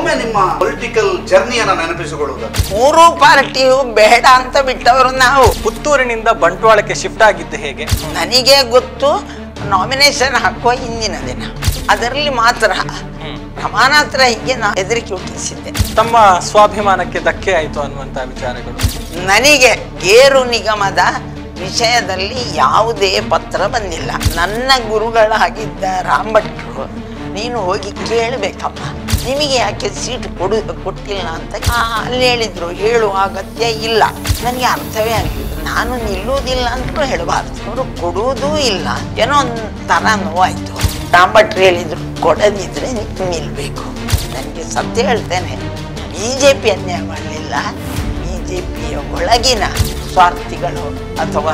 ಒಮ್ಮೆ ನಿಮ್ಮ ಪೊಲಿಟಿಕಲ್ ಜರ್ನಿಯನ್ನ ನೆನಪಿಸಿಕೊಳ್ಳುವುದು ಮೂರು ಪಾರ್ಟಿಯು ಬೇಡ ಅಂತ ಬಿಟ್ಟವರು ನಾವು ಪುತ್ತೂರಿನಿಂದ ಬಂಟ್ವಾಳಕ್ಕೆ ಶಿಫ್ಟ್ ಆಗಿದ್ದು ಹೇಗೆ ನನಗೆ ಗೊತ್ತು ನಾಮಿನೇಷನ್ ಹಾಕುವ ಹಿಂದಿನ ದಿನ ಅದರಲ್ಲಿ ಮಾತ್ರ ಪ್ರಮಾಣಾತ್ರ ಹೀಗೆ ನಾ ಹೆದರಿಕೆ ಹುಟ್ಟಿಸಿದ್ದೆ ತಮ್ಮ ಸ್ವಾಭಿಮಾನಕ್ಕೆ ಧಕ್ಕೆ ಆಯಿತು ಅನ್ನುವಂಥ ವಿಚಾರಗಳು ನನಗೆ ಗೇರು ನಿಗಮದ ವಿಷಯದಲ್ಲಿ ಯಾವುದೇ ಪತ್ರ ಬಂದಿಲ್ಲ ನನ್ನ ಗುರುಗಳಾಗಿದ್ದ ರಾಮಭಟ್ರು ನೀನು ಹೋಗಿ ಕೇಳಬೇಕಮ್ಮ ನಿಮಗೆ ಯಾಕೆ ಸೀಟ್ ಕೊಡು ಕೊಟ್ಟಿಲ್ಲ ಅಂತ ಆ, ಅಲ್ಲಿ ಹೇಳಿದ್ರು ಹೇಳುವ ಅಗತ್ಯ ಇಲ್ಲ ನನಗೆ ಅರ್ಥವೇ ಆಗಲಿಲ್ಲ ನಾನು ನಿಲ್ಲುವುದಿಲ್ಲ ಅಂತಲೂ ಹೇಳಬಾರ್ದು ಅವರು ಕೊಡುವುದೂ ಇಲ್ಲ ಏನೋ ಒಂಥರ ನೋವಾಯಿತು ರಾಮಭಟ್ರು ಹೇಳಿದ್ರು ಕೊಡದಿದ್ರೆ ನೀವು ನಿಲ್ಬೇಕು ನನಗೆ ಸತ್ಯ ಹೇಳ್ತೇನೆ ಬಿ ಜೆ ಪಿ ಅನ್ಯಾಯ ಮಾಡಲಿಲ್ಲ ಬಿ ಜೆ ಪಿಯ ಒಳಗಿನ ಸ್ವಾರ್ಥಿಗಳು ಅಥವಾ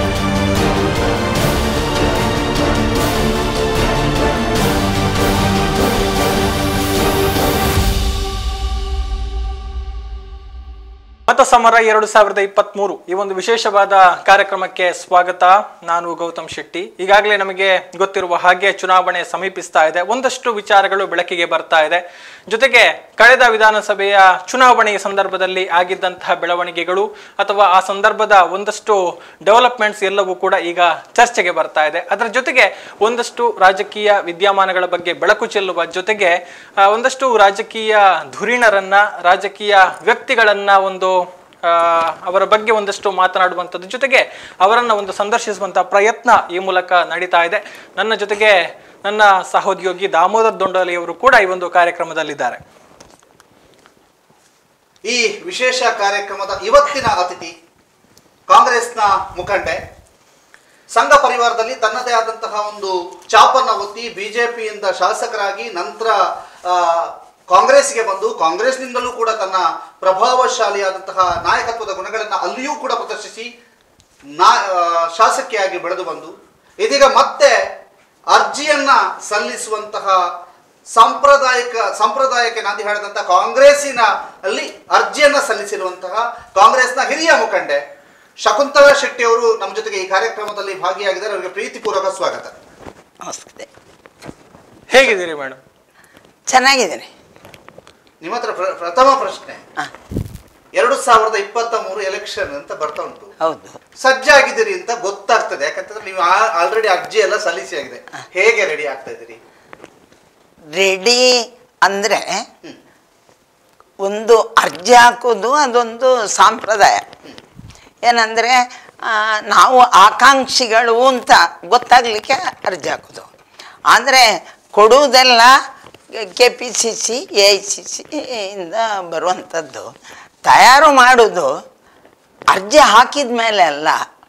ಮತ ಸಮರ ಎರಡು ಸಾವಿರದ ಇಪ್ಪತ್ತ್ಮೂರು ಈ ಒಂದು ವಿಶೇಷವಾದ ಕಾರ್ಯಕ್ರಮಕ್ಕೆ ಸ್ವಾಗತ ನಾನು ಗೌತಮ್ ಶೆಟ್ಟಿ ಈಗಾಗಲೇ ನಮಗೆ ಗೊತ್ತಿರುವ ಹಾಗೆ ಚುನಾವಣೆ ಸಮೀಪಿಸ್ತಾ ಇದೆ ಒಂದಷ್ಟು ವಿಚಾರಗಳು ಬೆಳಕಿಗೆ ಬರ್ತಾ ಇದೆ ಜೊತೆಗೆ ಕಳೆದ ವಿಧಾನಸಭೆಯ ಚುನಾವಣೆಯ ಸಂದರ್ಭದಲ್ಲಿ ಆಗಿದ್ದಂತಹ ಬೆಳವಣಿಗೆಗಳು ಅಥವಾ ಆ ಸಂದರ್ಭದ ಒಂದಷ್ಟು ಡೆವಲಪ್ಮೆಂಟ್ಸ್ ಎಲ್ಲವೂ ಕೂಡ ಈಗ ಚರ್ಚೆಗೆ ಬರ್ತಾ ಇದೆ ಅದರ ಜೊತೆಗೆ ಒಂದಷ್ಟು ರಾಜಕೀಯ ವಿದ್ಯಮಾನಗಳ ಬಗ್ಗೆ ಬೆಳಕು ಚೆಲ್ಲುವ ಜೊತೆಗೆ ಆ, ಒಂದಷ್ಟು ರಾಜಕೀಯ ಧುರೀಣರನ್ನ ರಾಜಕೀಯ ವ್ಯಕ್ತಿಗಳನ್ನ ಒಂದು ಆ, ಅವರ ಬಗ್ಗೆ ಒಂದಷ್ಟು ಮಾತನಾಡುವಂಥದ್ದು ಜೊತೆಗೆ ಅವರನ್ನ ಒಂದು ಸಂದರ್ಶಿಸುವಂತಹ ಪ್ರಯತ್ನ ಈ ಮೂಲಕ ನಡೀತಾ ಇದೆ ನನ್ನ ಜೊತೆಗೆ ನನ್ನ ಸಹೋದ್ಯೋಗಿ ದಾಮೋದರ್ ದೊಂಡಲಿಯವರು ಕೂಡ ಈ ಒಂದು ಕಾರ್ಯಕ್ರಮದಲ್ಲಿದ್ದಾರೆ ಈ ವಿಶೇಷ ಕಾರ್ಯಕ್ರಮದ ಇವತ್ತಿನ ಅತಿಥಿ ಕಾಂಗ್ರೆಸ್ನ ಮುಖಂಡೆ ಸಂಘ ಪರಿವಾರದಲ್ಲಿ ತನ್ನದೇ ಆದಂತಹ ಒಂದು ಚಾಪನ್ನ ಒತ್ತಿ ಬಿಜೆಪಿಯಿಂದ ಶಾಸಕರಾಗಿ ನಂತರ ಆ, ಕಾಂಗ್ರೆಸ್ಗೆ ಬಂದು ಕಾಂಗ್ರೆಸ್ನಿಂದಲೂ ಕೂಡ ತನ್ನ ಪ್ರಭಾವಶಾಲಿಯಾದಂತಹ ನಾಯಕತ್ವದ ಗುಣಗಳನ್ನು ಅಲ್ಲಿಯೂ ಕೂಡ ಪ್ರದರ್ಶಿಸಿ ನಾ ಆ, ಶಾಸಕಿಯಾಗಿ ಬೆಳೆದು ಬಂದು ಇದೀಗ ಮತ್ತೆ ಅರ್ಜಿಯನ್ನ ಸಲ್ಲಿಸುವಂತಹ ಸಾಂಪ್ರದಾಯಿಕ ಸಂಪ್ರದಾಯಕ್ಕೆ ನಾಂದಿ ಹೇಳಿದಂತಹ ಕಾಂಗ್ರೆಸ್ಸಿನ ಅಲ್ಲಿ ಅರ್ಜಿಯನ್ನ ಸಲ್ಲಿಸಿರುವಂತಹ ಕಾಂಗ್ರೆಸ್ನ ಹಿರಿಯ ಮುಖಂಡೆ ಶಕುಂತಲಾ ಶೆಟ್ಟಿ ಅವರು ನಮ್ಮ ಜೊತೆಗೆ ಈ ಕಾರ್ಯಕ್ರಮದಲ್ಲಿ ಭಾಗಿಯಾಗಿದ್ದಾರೆ ಅವರಿಗೆ ಪ್ರೀತಿಪೂರ್ವಕ ಸ್ವಾಗತ ನಮಸ್ತೆ ಹೇಗಿದ್ದೀರಿ ಮೇಡಮ್ ಚೆನ್ನಾಗಿದ್ದೇನೆ ನಿಮ್ಮ ಹತ್ರ ಪ್ರ- ಪ್ರಥಮ ಪ್ರಶ್ನೆ ಹಾಂ ಎರಡು ಸಾವಿರದ ಇಪ್ಪತ್ತ ಮೂರು ಎಲೆಕ್ಷನ್ ಅಂತ ಬರ್ತಾ ಉಂಟು ಹೌದು ಸಜ್ಜಾಗಿದ್ದೀರಿ ಅಂತ ಗೊತ್ತಾಗ್ತದೆ ಯಾಕಂತಂದ್ರೆ ನೀವು ಆಲ್ರೆಡಿ ಅರ್ಜಿ ಎಲ್ಲ ಸಲ್ಲಿಸಿ ಆಗಿದೆ ಹೇಗೆ ರೆಡಿ ಆಗ್ತಾ ಇದ್ದೀರಿ ರೆಡಿ ಅಂದರೆ ಒಂದು ಅರ್ಜಿ ಹಾಕೋದು ಅದೊಂದು ಸಾಂಪ್ರದಾಯ ಏನಂದರೆ ನಾವು ಆಕಾಂಕ್ಷಿಗಳು ಅಂತ ಗೊತ್ತಾಗಲಿಕ್ಕೆ ಅರ್ಜಿ ಹಾಕೋದು ಆದರೆ ಕೊಡುವುದೆಲ್ಲ K P C C A I C C ಇಂದ ಬರುವಂಥದ್ದು ತಯಾರು ಮಾಡೋದು ಅರ್ಜಿ ಹಾಕಿದ ಮೇಲೆ ಅಲ್ಲ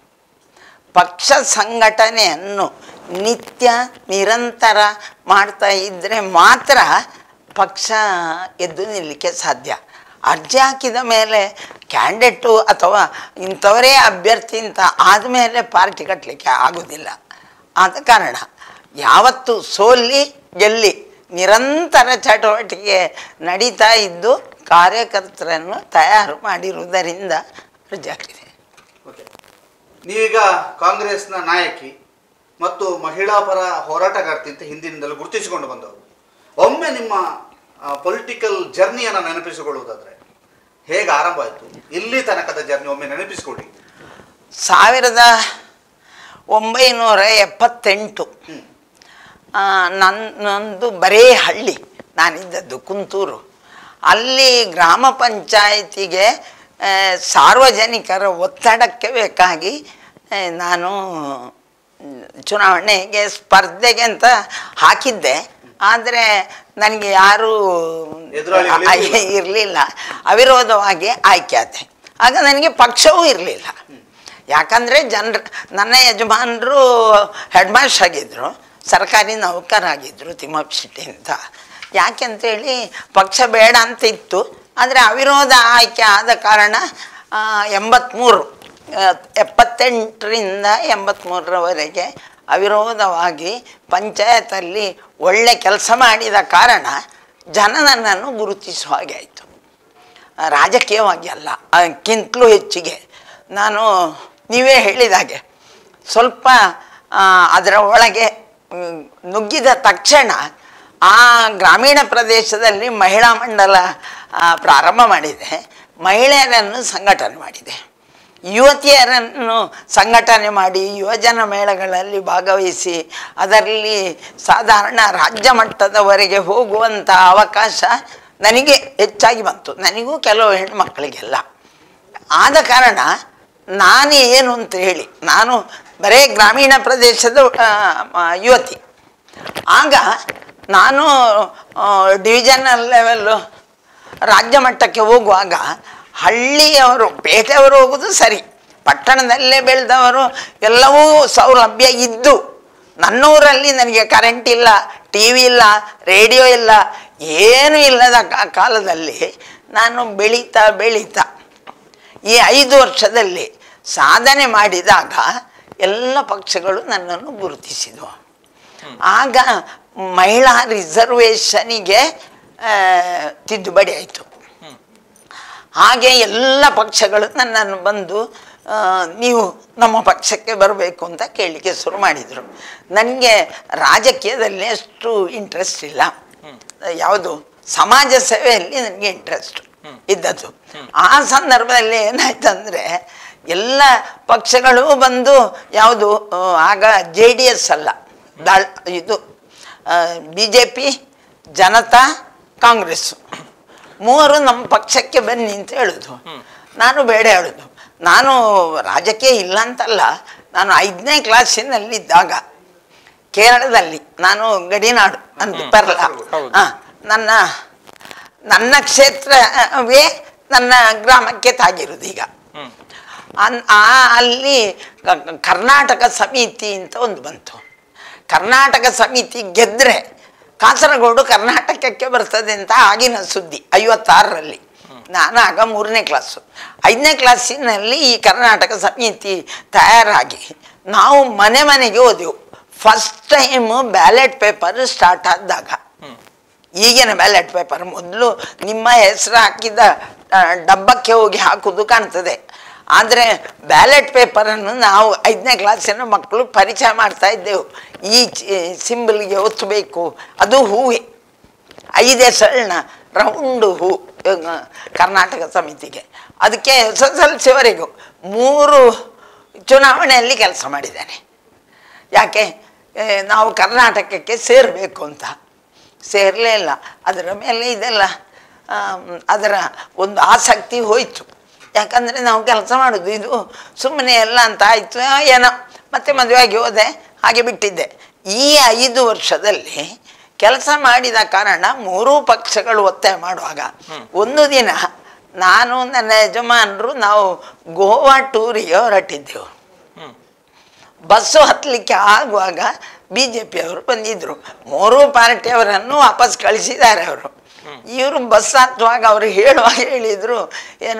ಪಕ್ಷ ಸಂಘಟನೆಯನ್ನು ನಿತ್ಯ ನಿರಂತರ ಮಾಡ್ತಾ ಇದ್ದರೆ ಮಾತ್ರ ಪಕ್ಷ ಎದ್ದು ನಿಲ್ಲಕ್ಕೆ ಸಾಧ್ಯ ಅರ್ಜಿ ಹಾಕಿದ ಮೇಲೆ ಕ್ಯಾಂಡಿಡೇಟು ಅಥವಾ ಇಂಥವರೇ ಅಭ್ಯರ್ಥಿ ಅಂತ ಆದಮೇಲೆ ಪಾರ್ಟಿ ಕಟ್ಟಲಿಕ್ಕೆ ಆಗೋದಿಲ್ಲ ಆದ ಕಾರಣ ಯಾವತ್ತು ಸೋಲ್ಲಿ ಗೆಲ್ಲಿ ನಿರಂತರ ಚಟುವಟಿಕೆ ನಡೀತಾ ಇದ್ದು ಕಾರ್ಯಕರ್ತರನ್ನು ತಯಾರು ಮಾಡಿರುವುದರಿಂದ ಅರ್ಜಿ ಹಾಕಿದೆ ಓಕೆ ನೀವೀಗ ಕಾಂಗ್ರೆಸ್ನ ನಾಯಕಿ ಮತ್ತು ಮಹಿಳಾ ಪರ ಹೋರಾಟಗಾರ್ತಿ ಅಂತ ಹಿಂದಿನಿಂದಲೂ ಗುರುತಿಸಿಕೊಂಡು ಬಂದವರು ಒಮ್ಮೆ ನಿಮ್ಮ ಪೊಲಿಟಿಕಲ್ ಜರ್ನಿಯನ್ನು ನೆನಪಿಸಿಕೊಳ್ಳುವುದಾದ್ರೆ ಹೇಗೆ ಆರಂಭ ಆಯಿತು ಇಲ್ಲಿ ತನಕದ ಜರ್ನಿ ಒಮ್ಮೆ ನೆನಪಿಸಿಕೊಳ್ಳಿ ಸಾವಿರದ ಒಂಬೈನೂರ ಎಪ್ಪತ್ತೆಂಟು ಆ, ನನ್ನ ನಂದು ಬರೇ ಹಳ್ಳಿ ನಾನಿದ್ದದ್ದು ಕುಂತೂರು ಅಲ್ಲಿ ಗ್ರಾಮ ಪಂಚಾಯಿತಿಗೆ ಆ, ಸಾರ್ವಜನಿಕರ ಒತ್ತಡಕ್ಕೆ ಬೇಕಾಗಿ ಆ, ನಾನು ಮ್, ಚುನಾವಣೆಗೆ ಸ್ಪರ್ಧೆಗೆ ಅಂತ ಹಾಕಿದ್ದೆ ಆದರೆ ನನಗೆ ಯಾರೂ ಎದುರಾಳಿಗಳು ಇರಲಿಲ್ಲ ಅವಿರೋಧವಾಗಿ ಆಯ್ಕೆ ಆದೆ ಆಗ ನನಗೆ ಪಕ್ಷವೂ ಇರಲಿಲ್ಲ ಯಾಕಂದರೆ ಜನರು ನನ್ನ ಯಜಮಾನರು ಹೆಡ್ ಮಾಸ್ಟರ್ ಆಗಿದ್ದರು ಸರ್ಕಾರಿ ನೌಕರಾಗಿದ್ದರು ತಿಮ್ಮಪ್ಪ ಶೆಟ್ಟಿ ಅಂತ ಯಾಕೆಂತೇಳಿ ಪಕ್ಷ ಬೇಡ ಅಂತ ಇತ್ತು ಆದರೆ ಅವಿರೋಧ ಆಯ್ಕೆ ಆದ ಕಾರಣ ಆ, ಎಂಬತ್ತ್ಮೂರು ಆ, ಎಪ್ಪತ್ತೆಂಟರಿಂದ ಎಂಬತ್ತ್ಮೂರರವರೆಗೆ ಅವಿರೋಧವಾಗಿ ಪಂಚಾಯತಲ್ಲಿ ಒಳ್ಳೆ ಕೆಲಸ ಮಾಡಿದ ಕಾರಣ ಜನ ನನ್ನನ್ನು ಗುರುತಿಸುವ ಹಾಗೆ ಆಯಿತು ರಾಜಕೀಯವಾಗಿ ಅಲ್ಲ ಅದಕ್ಕಿಂತಲೂ ಹೆಚ್ಚಿಗೆ ನಾನು ನೀವೇ ಹೇಳಿದಾಗೆ ಸ್ವಲ್ಪ ಆ, ಅದರ ಒಳಗೆ ಮ್, ನುಗ್ಗಿದ ತಕ್ಷಣ ಆ ಗ್ರಾಮೀಣ ಪ್ರದೇಶದಲ್ಲಿ ಮಹಿಳಾ ಮಂಡಲ ಆ, ಪ್ರಾರಂಭ ಮಾಡಿದೆ ಮಹಿಳೆಯರನ್ನು ಸಂಘಟನೆ ಮಾಡಿದೆ ಯುವತಿಯರನ್ನು ಸಂಘಟನೆ ಮಾಡಿ ಯುವಜನ ಮೇಳಗಳಲ್ಲಿ ಭಾಗವಹಿಸಿ ಅದರಲ್ಲಿ ಸಾಧಾರಣ ರಾಜ್ಯ ಮಟ್ಟದವರೆಗೆ ಹೋಗುವಂಥ ಅವಕಾಶ ನನಗೆ ಹೆಚ್ಚಾಗಿ ಬಂತು ನನಗೂ ಕೆಲವು ಹೆಣ್ಮಕ್ಕಳಿಗೆಲ್ಲ ಆದ ಕಾರಣ ನಾನು ಏನು ಅಂತ ಹೇಳಿ ನಾನು ಬರೇ ಗ್ರಾಮೀಣ ಪ್ರದೇಶದ ಆ, ಆ, ಯುವತಿ ಆಗ ನಾನು ಡಿವಿಷನಲ್ ಲೆವೆಲ್ಲು ರಾಜ್ಯ ಮಟ್ಟಕ್ಕೆ ಹೋಗುವಾಗ ಹಳ್ಳಿಯವರು ಪೇಟೆಯವರು ಹೋಗೋದು ಸರಿ ಪಟ್ಟಣದಲ್ಲೇ ಬೆಳೆದವರು ಎಲ್ಲವೂ ಸೌಲಭ್ಯ ಇದ್ದು ನನ್ನೂರಲ್ಲಿ ನನಗೆ ಕರೆಂಟ್ ಇಲ್ಲ ಟಿ ವಿ ಇಲ್ಲ ರೇಡಿಯೋ ಇಲ್ಲ ಏನೂ ಇಲ್ಲದ ಕಾ- ಕಾಲದಲ್ಲಿ ನಾನು ಬೆಳೀತಾ ಬೆಳೀತಾ ಈ ಐದು ವರ್ಷದಲ್ಲಿ ಸಾಧನೆ ಮಾಡಿದಾಗ ಎಲ್ಲ ಪಕ್ಷಗಳು ನನ್ನನ್ನು ಗುರುತಿಸಿದವು ಆಗ ಮಹಿಳಾ ರಿಸರ್ವೇಷನಿಗೆ ಆ, ತಿದ್ದುಪಡಿ ಆಯಿತು ಹಾಗೆ ಎಲ್ಲ ಪಕ್ಷಗಳು ನನ್ನನ್ನು ಬಂದು ಆ, ನೀವು ನಮ್ಮ ಪಕ್ಷಕ್ಕೆ ಬರಬೇಕು ಅಂತ ಕೇಳಲಿಕ್ಕೆ ಶುರು ಮಾಡಿದರು ನನಗೆ ರಾಜಕೀಯದಲ್ಲಿ ಅಷ್ಟು ಇಂಟ್ರೆಸ್ಟ್ ಇಲ್ಲ ಯಾವುದು ಸಮಾಜ ಸೇವೆಯಲ್ಲಿ ನನಗೆ ಇಂಟ್ರೆಸ್ಟ್ ಇದ್ದದ್ದು ಆ ಸಂದರ್ಭದಲ್ಲಿ ಏನಾಯ್ತಂದರೆ ಎಲ್ಲ ಪಕ್ಷಗಳು ಬಂದು ಯಾವುದು ಆ, ಆಗ ಜೆ ಡಿ ಎಸ್ ಅಲ್ಲ ದಾಳ್ ಇದು B J P Janata Congress ಮೂವರು ನಮ್ಮ ಪಕ್ಷಕ್ಕೆ ಬನ್ನಿ ಅಂತ ಹೇಳೋದು ನಾನು ಬೇಡ ಹೇಳೋದು ನಾನು ರಾಜಕೀಯ ಇಲ್ಲ ಅಂತಲ್ಲ ನಾನು ಐದನೇ ಕ್ಲಾಸಿನಲ್ಲಿದ್ದಾಗ ಕೇರಳದಲ್ಲಿ ನಾನು ಗಡಿನಾಡು ಅಂತ ಬರಲ್ಲ ಹೌದು. ಆ, ನನ್ನ ನನ್ನ ಕ್ಷೇತ್ರವೇ ನನ್ನ ಗ್ರಾಮಕ್ಕೆ ತಾಗಿರೋದು ಈಗ ಹ್ಮ್ ಅನ್ ಆ ಅಲ್ಲಿ ಕ- ಕರ್ನಾಟಕ ಸಮಿತಿ ಅಂತ ಒಂದು ಬಂತು ಕರ್ನಾಟಕ ಸಮಿತಿ ಗೆದ್ದರೆ ಕಾಸರಗೋಡು ಕರ್ನಾಟಕಕ್ಕೆ ಬರ್ತದೆ ಅಂತ ಆಗಿನ ಸುದ್ದಿ ಐವತ್ತಾರರಲ್ಲಿ ನಾನು ಆಗ ಮೂರನೇ ಕ್ಲಾಸು ಐದನೇ ಕ್ಲಾಸಿನಲ್ಲಿ ಈ ಕರ್ನಾಟಕ ಸಮಿತಿ ತಯಾರಾಗಿ ನಾವು ಮನೆ ಮನೆಗೆ ಹೋದೆವು first time ballot paper start ಆದಾಗ ಈಗಿನ ಬ್ಯಾಲೆಟ್ ಪೇಪರ್ ಮೊದಲು ನಿಮ್ಮ ಹೆಸರು ಹಾಕಿದ ಆ, ಡಬ್ಬಕ್ಕೆ ಹೋಗಿ ಹಾಕುವುದು ಕಾಣ್ತದೆ ಆದರೆ ಬ್ಯಾಲೆಟ್ ಪೇಪರನ್ನು ನಾವು ಐದನೇ ಕ್ಲಾಸಿನ ಮಕ್ಕಳು ಪರಿಚಯ ಮಾಡ್ತಾ ಇದ್ದೆವು ಈ ಸಿಂಬಲ್ಗೆ ಒತ್ತಬೇಕು ಅದು ಹೂವೇ ಐದೇ ಸಣ್ಣ ರೌಂಡು ಹೂ ಆ, ಕರ್ನಾಟಕ ಸಮಿತಿಗೆ ಅದಕ್ಕೆ ಎಸ್ ಎಸ್ ಎಲ್ ಸಿವರೆಗೂ ಮೂರು ಚುನಾವಣೆಯಲ್ಲಿ ಕೆಲಸ ಮಾಡಿದ್ದೇನೆ ಯಾಕೆ ಏ, ನಾವು ಕರ್ನಾಟಕಕ್ಕೆ ಸೇರಬೇಕು ಅಂತ ಸೇರಲೇ ಇಲ್ಲ ಅದರ ಮೇಲೆ ಇದೆಲ್ಲ ಆಮ್, ಅದರ ಒಂದು ಆಸಕ್ತಿ ಹೋಯಿತು ಯಾಕಂದರೆ ನಾವು ಕೆಲಸ ಮಾಡೋದು ಇದು ಸುಮ್ಮನೆ ಎಲ್ಲ ಅಂತ ಆಯಿತು ಏನೋ ಮತ್ತೆ ಮದುವೆಯಾಗಿ ಹೋದೆ ಹಾಗೆ ಬಿಟ್ಟಿದ್ದೆ ಈ ಐದು ವರ್ಷದಲ್ಲಿ ಕೆಲಸ ಮಾಡಿದ ಕಾರಣ ಮೂರೂ ಪಕ್ಷಗಳು ಒತ್ತಾಯ ಮಾಡುವಾಗ ಒಂದು ದಿನ ನಾನು ನನ್ನ ಯಜಮಾನರು ನಾವು ಗೋವಾ ಟೂರಿಗೆ ಹೊರಟಿದ್ದೆವು ಹ್ಮ್ ಬಸ್ಸು ಹತ್ತಲಿಕ್ಕೆ ಆಗುವಾಗ ಬಿ ಜೆ ಪಿಯವರು ಬಂದಿದ್ದರು ಮೂರೂ ಪಾರ್ಟಿಯವರನ್ನು ವಾಪಸ್ ಕಳಿಸಿದ್ದಾರೆ ಅವರು ಇವರು ಬಸ್ ಹತ್ತುವಾಗ ಅವರು ಹೇಳುವಾಗ ಹೇಳಿದರು ಏನ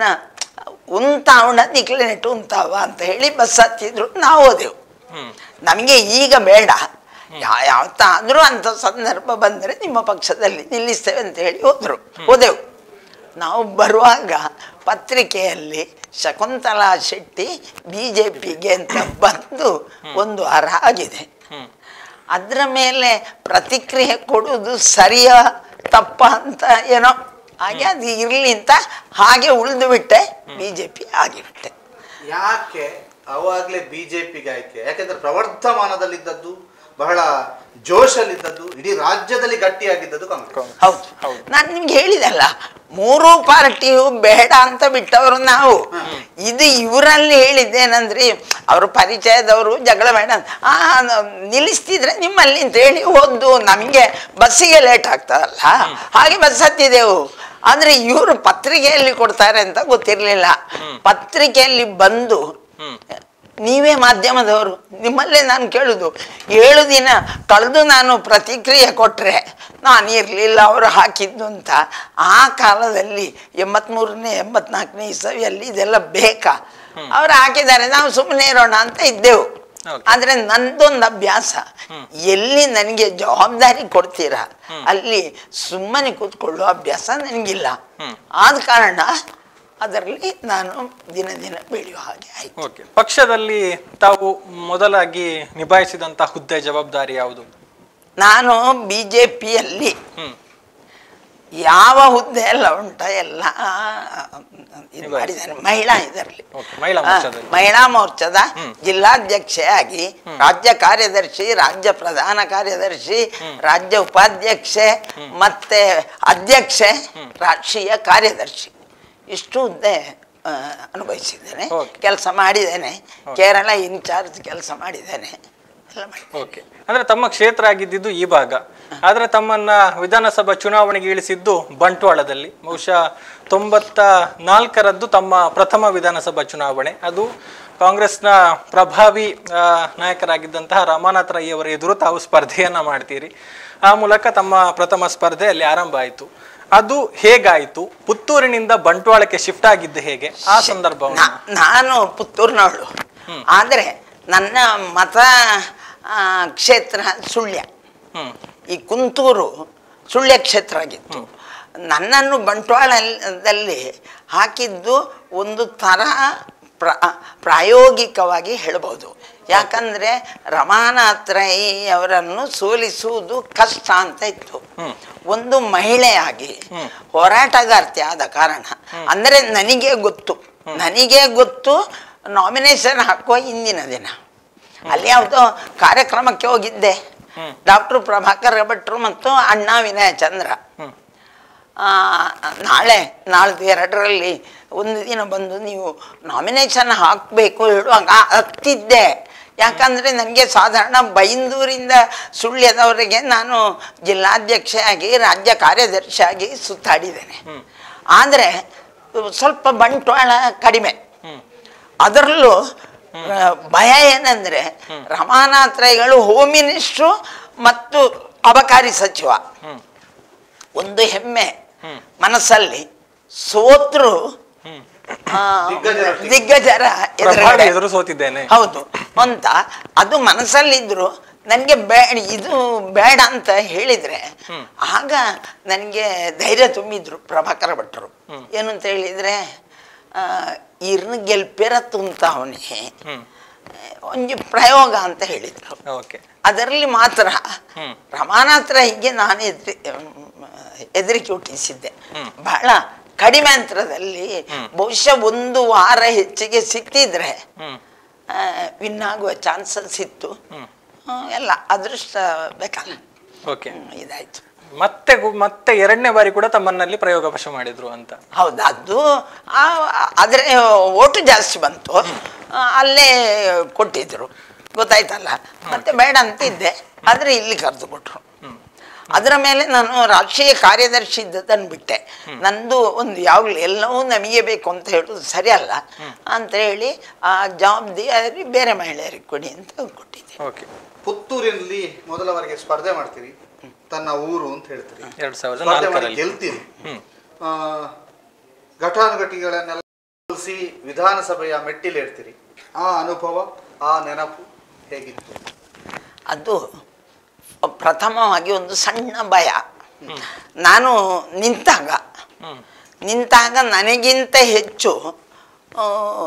ಉಂತಾವಣ ನಿಕ್ಲೆನೆಟ್ಟು ಉಂತಾವ ಅಂತ ಹೇಳಿ ಬಸ್ ಹತ್ತಿದ್ರು ನಾವು ಹೋದೆವು ಹ್ಮ್ ನಮಗೆ ಈಗ ಬೇಡ ಯಾ- ಯಾವತ್ತಾದ್ರೂ ಅಂಥ ಸಂದರ್ಭ ಬಂದರೆ ನಿಮ್ಮ ಪಕ್ಷದಲ್ಲಿ ನಿಲ್ಲಿಸ್ತೇವೆ ಅಂತ ಹೇಳಿ ಹೋದರು ಹೋದೆವು ನಾವು ಬರುವಾಗ ಪತ್ರಿಕೆಯಲ್ಲಿ ಶಕುಂತಲಾ ಶೆಟ್ಟಿ ಬಿ ಜೆ ಪಿಗೆ ಅಂತ ಬಂದು ಒಂದು ವಾರ ಆಗಿದೆ ಹ್ಮ್ ಅದರ ಮೇಲೆ ಪ್ರತಿಕ್ರಿಯೆ ಕೊಡುವುದು ಸರಿಯ ತಪ್ಪ ಅಂತ ಏನೋ ಹಾಗೆ ಅದು ಇರಲಿ ಅಂತ ಹಾಗೆ ಉಳಿದು ಬಿಟ್ಟೆ ಬಿ ಜೆ ಪಿ ಆಗಿಬಿಟ್ಟೆ ಯಾಕೆ ಅವಾಗಲೇ ಬಿಜೆಪಿಗೆ ಆಯ್ಕೆ ಯಾಕೆಂದ್ರೆ ಪ್ರವರ್ಧಮಾನದಲ್ಲಿದ್ದದ್ದು ಬಹಳ ಜೋಶಲ್ಲಿದ್ದದ್ದು ಇಡೀ ರಾಜ್ಯದಲ್ಲಿ ಗಟ್ಟಿಯಾಗಿದ್ದದ್ದು ಕಾಂಗ್ರೆಸ್ ಹೌದು ಹೌದು. ನಾನು ನಿಮ್ಗೆ ಹೇಳಿದಲ್ಲ ಮೂರು ಪಾರ್ಟಿಯು ಬೇಡ ಅಂತ ಬಿಟ್ಟವರು ನಾವು ಇದು ಇವರಲ್ಲಿ ಹೇಳಿದ್ದೇನಂದ್ರೆ ಅವ್ರ ಪರಿಚಯದವರು ಜಗಳ ಬೇಡ ಅಂತ. ಆ ನ- ನಿಲ್ಲಿಸ್ತಿದ್ರೆ ನಿಮ್ಮಲ್ಲಿ ಅಂತ ಹೇಳಿ ಹೋದ್ದು ನಮಗೆ ಬಸ್ಸಿಗೆ ಲೇಟ್ ಆಗ್ತದಲ್ಲ ಹಾಗೆ ಬಸ್ ಹತ್ತಿದೆವು ಆದರೆ ಇವರು ಪತ್ರಿಕೆಯಲ್ಲಿ ಕೊಡ್ತಾರೆ ಅಂತ ಗೊತ್ತಿರಲಿಲ್ಲ ಪತ್ರಿಕೆಯಲ್ಲಿ ಬಂದು ಹ್ಮ್ ನೀವೇ ಮಾಧ್ಯಮದವರು ನಿಮ್ಮಲ್ಲೇ ನಾನು ಕೇಳುದು ಏಳು ದಿನ ಕಳೆದು ನಾನು ಪ್ರತಿಕ್ರಿಯೆ ಕೊಟ್ಟರೆ ನಾನು ಇರಲಿಲ್ಲ ಅವರು ಹಾಕಿದ್ದು ಅಂತ ಆ ಕಾಲದಲ್ಲಿ ಎಂಬತ್ಮೂರನೇ ಎಂಬತ್ನಾಲ್ಕನೇ ಇಸವಿಯಲ್ಲಿ ಇದೆಲ್ಲ ಬೇಕಾ ಅವ್ರು ಹಾಕಿದ್ದಾರೆ ನಾವು ಸುಮ್ಮನೆ ಇರೋಣ ಅಂತ ಇದ್ದೆವು Okay. ಆದರೆ ನಂದೊಂದು ಅಭ್ಯಾಸ ಎಲ್ಲಿ ನನಗೆ ಜವಾಬ್ದಾರಿ ಕೊಡ್ತೀರಾ ಅಲ್ಲಿ ಸುಮ್ಮನೆ ಕೂತ್ಕೊಳ್ಳುವ ಅಭ್ಯಾಸ ನನಗಿಲ್ಲ ಆದ ಕಾರಣ ಅದರಲ್ಲಿ ನಾನು ದಿನ ದಿನ ಬೆಳೆಯುವ ಹಾಗೆ ಆಯ್ತು ಓಕೆ ಪಕ್ಷದಲ್ಲಿ ತಾವು ಮೊದಲಾಗಿ ನಿಭಾಯಿಸಿದಂತ ಹುದ್ದೆ ಜವಾಬ್ದಾರಿ ಯಾವುದು ನಾನು ಬಿ ಜೆ ಪಿಯಲ್ಲಿ ಹ್ಮ್ ಯಾವ ಹುದ್ದೆ ಎಲ್ಲ ಉಂಟ ಎಲ್ಲ ಇದು ನಿಭಾಯಿಸಿ. ಮಾಡಿದ್ದೇನೆ ಮಹಿಳಾ ಇದರಲ್ಲಿ Okay, ಮಹಿಳಾ ಆ, ಮೋರ್ಚಾದಲ್ಲಿ. ಮಹಿಳಾ ಮೋರ್ಚಾದ ಹ್ಮ್. ಜಿಲ್ಲಾಧ್ಯಕ್ಷೆಯಾಗಿ ರಾಜ್ಯ ಕಾರ್ಯದರ್ಶಿ ರಾಜ್ಯ ಪ್ರಧಾನ ಕಾರ್ಯದರ್ಶಿ ರಾಜ್ಯ ಉಪಾಧ್ಯಕ್ಷೆ ಮತ್ತೆ ಅಧ್ಯಕ್ಷೆ ರಾಷ್ಟ್ರೀಯ ಕಾರ್ಯದರ್ಶಿ ಇಷ್ಟು ಹುದ್ದೆ ಆ, ಅನುಭವಿಸಿದ್ದೇನೆ Okay. ಕೆಲಸ ಮಾಡಿದ್ದೇನೆ ಕೇರಳ ಇನ್ಚಾರ್ಜ್ ಕೆಲಸ ಮಾಡಿದ್ದೇನೆ ಎಲ್ಲ ಮಾಡಿ ಓಕೆ ಅಂದ್ರೆ ತಮ್ಮ ಕ್ಷೇತ್ರ ಆಗಿದ್ದಿದ್ದು ಈ ಭಾಗ ಆದ್ರೆ ತಮ್ಮನ್ನ ವಿಧಾನಸಭಾ ಚುನಾವಣೆಗೆ ಇಳಿಸಿದ್ದು ಬಂಟ್ವಾಳದಲ್ಲಿ ಬಹುಶಃ ತೊಂಬತ್ತ ನಾಲ್ಕರದ್ದು ತಮ್ಮ ಪ್ರಥಮ ವಿಧಾನಸಭಾ ಚುನಾವಣೆ ಅದು ಕಾಂಗ್ರೆಸ್ನ ಪ್ರಭಾವಿ ಆ, ನಾಯಕರಾಗಿದ್ದಂತಹ ರಮಾನಾಥ್ ರೈ ಅವರ ಎದುರು ತಾವು ಸ್ಪರ್ಧೆಯನ್ನ ಮಾಡ್ತೀರಿ ಆ ಮೂಲಕ ತಮ್ಮ ಪ್ರಥಮ ಸ್ಪರ್ಧೆ ಅಲ್ಲಿ ಆರಂಭ ಆಯಿತು ಅದು ಹೇಗಾಯಿತು ಪುತ್ತೂರಿನಿಂದ ಬಂಟ್ವಾಳಕ್ಕೆ ಶಿಫ್ಟ್ ಆಗಿದ್ದು ಹೇಗೆ ಆ ಸಂದರ್ಭವನ್ನು ನಾ- ನಾನು ಪುತ್ತೂರಿನವಳು ಆದರೆ ನನ್ನ ಮತ ಆ, ಕ್ಷೇತ್ರ ಸುಳ್ಯ ಹ್ಮ್ ಈ ಕುಂತೂರು ಸುಳ್ಯ ಕ್ಷೇತ್ರ ಆಗಿತ್ತು ನನ್ನನ್ನು ಬಂಟ್ವಾಳದಲ್ಲಿ ಹಾಕಿದ್ದು ಒಂದು ಥರ ಪ್ರ ಪ್ರಾಯೋಗಿಕವಾಗಿ ಹೇಳ್ಬೋದು ಯಾಕಂದರೆ ರಮಾನಾಥ್ ರೈ ಅವರನ್ನು ಸೋಲಿಸುವುದು ಕಷ್ಟ ಅಂತ ಇತ್ತು ಒಂದು ಮಹಿಳೆಯಾಗಿ ಹೋರಾಟಗಾರ್ತಿ ಆದ ಕಾರಣ ಅಂದರೆ ನನಗೆ ಗೊತ್ತು ನನಗೆ ಗೊತ್ತು ನಾಮಿನೇಷನ್ ಹಾಕುವ ಇಂದಿನ ದಿನ ಅಲ್ಲಿ ಯಾವುದೋ ಕಾರ್ಯಕ್ರಮಕ್ಕೆ ಹೋಗಿದ್ದೆ ಡಾಕ್ಟರ್ ಪ್ರಭಾಕರ್ ಭಟ್ರು ಮತ್ತು ಅಣ್ಣಾ ವಿನಯ ಚಂದ್ರ ಆ, ನಾಳೆ ನಾಳ್ದು ಎರಡರಲ್ಲಿ ಒಂದು ದಿನ ಬಂದು ನೀವು ನಾಮಿನೇಷನ್ ಹಾಕಬೇಕು ಹೇಳುವಾಗ ಹತ್ತಿದ್ದೆ ಯಾಕಂದರೆ ನನಗೆ ಸಾಧಾರಣ ಬೈಂದೂರಿಂದ ಸುಳ್ಯದವರೆಗೆ ನಾನು ಜಿಲ್ಲಾಧ್ಯಕ್ಷೆಯಾಗಿ ರಾಜ್ಯ ಕಾರ್ಯದರ್ಶಿಯಾಗಿ ಸುತ್ತಾಡಿದ್ದೇನೆ ಆದರೆ ಸ್ವಲ್ಪ ಬಂಟ್ವಾಳ ಕಡಿಮೆ ಅದರಲ್ಲೂ ಆ, ಭಯ ಏನಂದ್ರೆ ರಮಾನಾಥ್ ರೈಗಳು ಹೋಮ್ ಮಿನಿಸ್ಟ್ರು ಮತ್ತು ಅಬಕಾರಿ ಸಚಿವ ಒಂದು ಹೆಮ್ಮೆ ಮನಸ್ಸಲ್ಲಿ ಸೋತ್ರು ಆ, ದಿಗ್ಗಜರ ದಿಗ್ಗಜರ ಪ್ರಭಾವಿ ಎದುರುಗಡೆ ಎದುರು ಸೋತಿದ್ದೇನೆ ಹೌದು ಅಂತ ಅದು ಮನಸ್ಸಲ್ಲಿದ್ರು ನನಗೆ ಬೇಡ ಇದು ಬೇಡ ಅಂತ ಹೇಳಿದ್ರೆ ಆಗ ನನಗೆ ಧೈರ್ಯ ತುಂಬಿದ್ರು ಪ್ರಭಾಕರ ಭಟ್ರು ಏನು ಅಂತ ಹೇಳಿದ್ರೆ ಆ, ಇರ್ನ ಗೆಲ್ಪೆರ ತುಂತಾವನಿ ಒಂದು ಪ್ರಯೋಗ ಅಂತ ಹೇಳಿದ್ರು ಓಕೆ ಅದರಲ್ಲಿ ಮಾತ್ರ ಹ್ಮ್. ರಮಾನಾಥ್ ರೈಗೆ ನಾನು ಎದುರಿ ಹೆದರಿಕೆ ಹುಟ್ಟಿಸಿದ್ದೆ ಬಹಳ ಕಡಿಮೆ ಅಂತರದಲ್ಲಿ ಬಹುಶಃ ಒಂದು ವಾರ ಹೆಚ್ಚಿಗೆ ಸಿಕ್ತಿದ್ರೆ ಹ್ಮ್ ವಿನ್ ಆಗುವ ಚಾನ್ಸಸ್ ಇತ್ತು ಆ, ಎಲ್ಲ ಅದೃಷ್ಟ ಬೇಕಲ್ಲ ಓಕೆ ಹ್ಮ್, ಇದಾಯ್ತು ಮತ್ತೆ ಗು- ಮತ್ತೆ ಎರಡನೇ ಬಾರಿ ಕೂಡ ತಮ್ಮನ್ನಲ್ಲಿ ಪ್ರಯೋಗ ವಶ ಮಾಡಿದ್ರು ಅಂತ ಹೌದು ಅದು ಆ- ಆದರೆ ಓಟು ಜಾಸ್ತಿ ಬಂತು ಆ, ಅಲ್ಲೇ ಕೊಟ್ಟಿದ್ರು ಗೊತ್ತಾಯ್ತಲ್ಲ ಮತ್ತೆ ಬೇಡ ಅಂತಿದ್ದೆ ಆದರೆ ಇಲ್ಲಿ ಕರೆದು ಕೊಟ್ರು ಅದರ ಮೇಲೆ ನಾನು ರಾಷ್ಟ್ರೀಯ ಕಾರ್ಯದರ್ಶಿ ಇದ್ದದನ್ನು ಬಿಟ್ಟೆ ನಂದು ಒಂದು ಯಾವಾಗಲೂ ಎಲ್ಲವೂ ನಮಗೆ ಬೇಕು ಅಂತ ಹೇಳೋದು ಸರಿಯಲ್ಲ ಅಂತ ಹೇಳಿ ಆ ಜವಾಬ್ದಾರಿ ಬೇರೆ ಮಹಿಳೆಯರಿಗೆ ಕೊಡಿ ಅಂತ ಕೊಟ್ಟಿದ್ದೆ ಓಕೆ ಪುತ್ತೂರಿನಲ್ಲಿ ಮೊದಲ ಬಾರಿಗೆ ಸ್ಪರ್ಧೆ ಮಾಡ್ತೀರಿ ತನ್ನ ಊರು ಅಂತ ಹೇಳ್ತೀರಿ ಎರಡ್ ಸಾವಿರದ ಸ್ಪರ್ಧೆ ಮಾಡಿ ನಾಲ್ಕರಲ್ಲಿ ಗೆಲ್ತೀರಿ ಹ್ಮ್ ಆ, ಘಟಾನುಘಟಿಗಳನ್ನೆಲ್ಲ ಕಲಿಸಿ ವಿಧಾನಸಭೆಯ ಮೆಟ್ಟಿಲೇರ್ತೀರಿ ಆ ಅನುಭವ ಆ ನೆನಪು ಹೇಗಿತ್ತು ಅದು ಪ್ರಥಮವಾಗಿ ಒಂದು ಸಣ್ಣ ಭಯ ನಾನು ನಿಂತಾಗ ಹ್ಮ್ ನಿಂತಾಗ ನನಗಿಂತ ಹೆಚ್ಚು ಆ,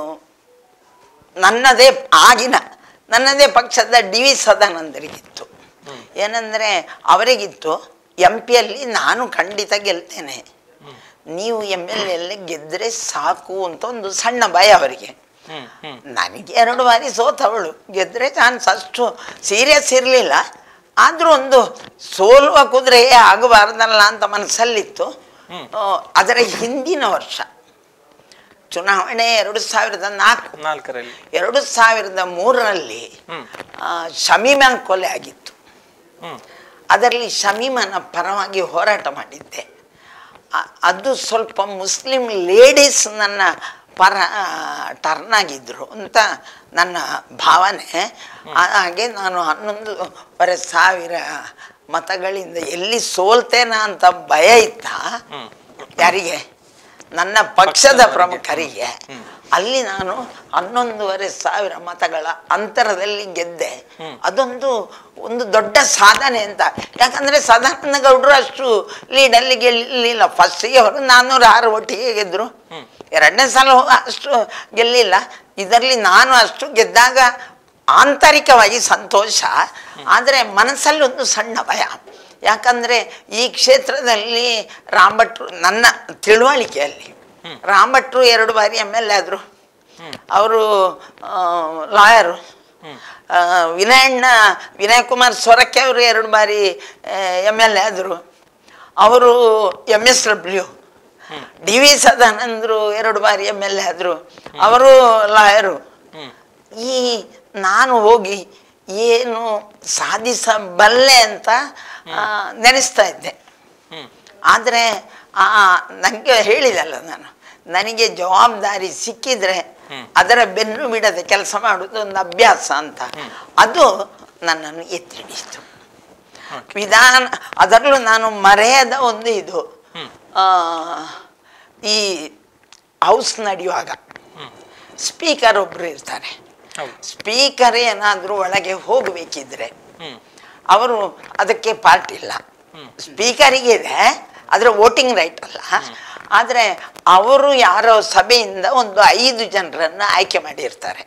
ನನ್ನದೇ ಆಗಿನ ನನ್ನದೇ ಪಕ್ಷದ ಡಿ ವಿ ಸದಾನಂದರಿಗಿತ್ತು ಏನಂದರೆ ಅವರಿಗಿತ್ತು ಎಂ ಪಿಯಲ್ಲಿ ನಾನು ಖಂಡಿತ ಗೆಲ್ತೇನೆ ನೀವು ಎಮ್ ಎಲ್ ಎಲ್ಲಿ ಗೆದ್ದರೆ ಸಾಕು ಅಂತ ಒಂದು ಸಣ್ಣ ಭಯ ಅವರಿಗೆ ಹ್ಮ್ ಹ್ಮ್ ನನಗೆ ಎರಡು ಬಾರಿ ಸೋತವಳು ಗೆದ್ರೆ ಚಾನ್ಸ್ ಅಷ್ಟು ಸೀರಿಯಸ್ ಇರಲಿಲ್ಲ ಆದರೂ ಒಂದು ಸೋಲುವ ಕುದುರೆಯೇ ಆಗಬಾರ್ದಲ್ಲ ಅಂತ ಮನಸ್ಸಲ್ಲಿತ್ತು ಆ, ಅದರ ಹಿಂದಿನ ವರ್ಷ ಚುನಾವಣೆ ಎರಡು ಸಾವಿರದ ನಾಲ್ಕು ನಾಲ್ಕರಲ್ಲಿ ಎರಡು ಸಾವಿರದ ಮೂರರಲ್ಲಿ ಹ್ಮ್. ಆ, ಶಮೀಮನ ಕೊಲೆ ಆಗಿತ್ತು ಹ್ಮ್ ಅದರಲ್ಲಿ ಶಮೀಮನ ಪರವಾಗಿ ಹೋರಾಟ ಮಾಡಿದ್ದೆ ಅ- ಅದು ಸ್ವಲ್ಪ ಮುಸ್ಲಿಂ ಲೇಡೀಸ್ ನನ್ನ ಪರ ಟರ್ನ್ ಆಗಿದ್ರು ಅಂತ ನನ್ನ ಭಾವನೆ ಆ- ಹಾಗೆ ನಾನು ಹನ್ನೊಂದೂವರೆ ಸಾವಿರ ಮತಗಳಿಂದ ಎಲ್ಲಿ ಸೋಲ್ತೇನ ಅಂತ ಭಯ ಇತ್ತ ಯಾರಿಗೆ ನನ್ನ ಪಕ್ಷದ ಪ್ರಮುಖರಿಗೆ ಅಲ್ಲಿ ನಾನು ಹನ್ನೊಂದೂವರೆ ಸಾವಿರ ಮತಗಳ ಅಂತರದಲ್ಲಿ ಗೆದ್ದೆ ಅದೊಂದು ಒಂದು ದೊಡ್ಡ ಸಾಧನೆ ಅಂತ ಯಾಕಂದ್ರೆ ಸದಾನಂದ ಗೌಡರು ಅಷ್ಟು ಲೀಡಲ್ಲಿ ಗೆಲ್ಲಿಲ್ಲ ಫಸ್ಟಿಗೆ ಅವರು ನಾನ್ನೂರ ಆರು ಒಟ್ಟಿಗೆ ಗೆದ್ರು ಎರಡನೇ ಸಲ ಅಷ್ಟು ಗೆಲ್ಲಿಲ್ಲ ಇದರಲ್ಲಿ ನಾನು ಅಷ್ಟು ಗೆದ್ದಾಗ ಆಂತರಿಕವಾಗಿ ಸಂತೋಷ ಆದರೆ ಮನಸ್ಸಲ್ಲಿ ಒಂದು ಸಣ್ಣ ಭಯ ಯಾಕಂದರೆ ಈ ಕ್ಷೇತ್ರದಲ್ಲಿ ರಾಮಭಟ್ರು ನನ್ನ ತಿಳುವಳಿಕೆಯಲ್ಲಿ ರಾಮಭಟ್ರು ಎರಡು ಬಾರಿ ಎಮ್ ಎಲ್ ಎ ಆದರು ಅವರು ಲಾಯರು ವಿನಯಣ್ಣ ವಿನಯ್ ಕುಮಾರ್ ಸೊರಕೆ ಅವರು ಎರಡು ಬಾರಿ ಎಮ್ ಎಲ್ ಎ ಆದರು ಅವರು M S W D V ಸದಾನಂದರು ಎರಡು ಬಾರಿ ಎಮ್ ಎಲ್ ಎ ಆದರು ಅವರು ಲಾಯರು ಈ ನಾನು ಹೋಗಿ ಏನು ಸಾಧಿಸಬಲ್ಲೆ ಅಂತ ಆ, ನೆನೆಸ್ತಾ ಇದ್ದೆ ಆದರೆ ನನಗೆ ಹೇಳಿದಲ್ಲ ನಾನು ನನಗೆ ಜವಾಬ್ದಾರಿ ಸಿಕ್ಕಿದ್ರೆ ಅದರ ಬೆನ್ನು ಬಿಡದೆ ಕೆಲಸ ಮಾಡೋದು ಒಂದು ಅಭ್ಯಾಸ ಅಂತ ಅದು ನನ್ನನ್ನು ಎತ್ತಿ ಹಿಡಿಯಿತು ವಿಧಾನ ಅದರಲ್ಲೂ ನಾನು ಮರೆಯದ ಒಂದು ಇದು ಆ, ಈ ಹೌಸ್ ನಡೆಯುವಾಗ ಸ್ಪೀಕರ್ ಒಬ್ಬರು ಇರ್ತಾರೆ ಹೌದು ಸ್ಪೀಕರ್ ಏನಾದರೂ ಒಳಗೆ ಹೋಗಬೇಕಿದ್ರೆ ಹ್ಮ್ ಅವರು ಅದಕ್ಕೆ ಪಾರ್ಟ್ ಇಲ್ಲ ಸ್ಪೀಕರಿಗೆ ಇದೆ ಆದರೆ ವೋಟಿಂಗ್ ರೈಟ್ ಅಲ್ಲ ಆದರೆ ಅವರು ಯಾರೋ ಸಭೆಯಿಂದ ಒಂದು ಐದು ಜನರನ್ನು ಆಯ್ಕೆ ಮಾಡಿರ್ತಾರೆ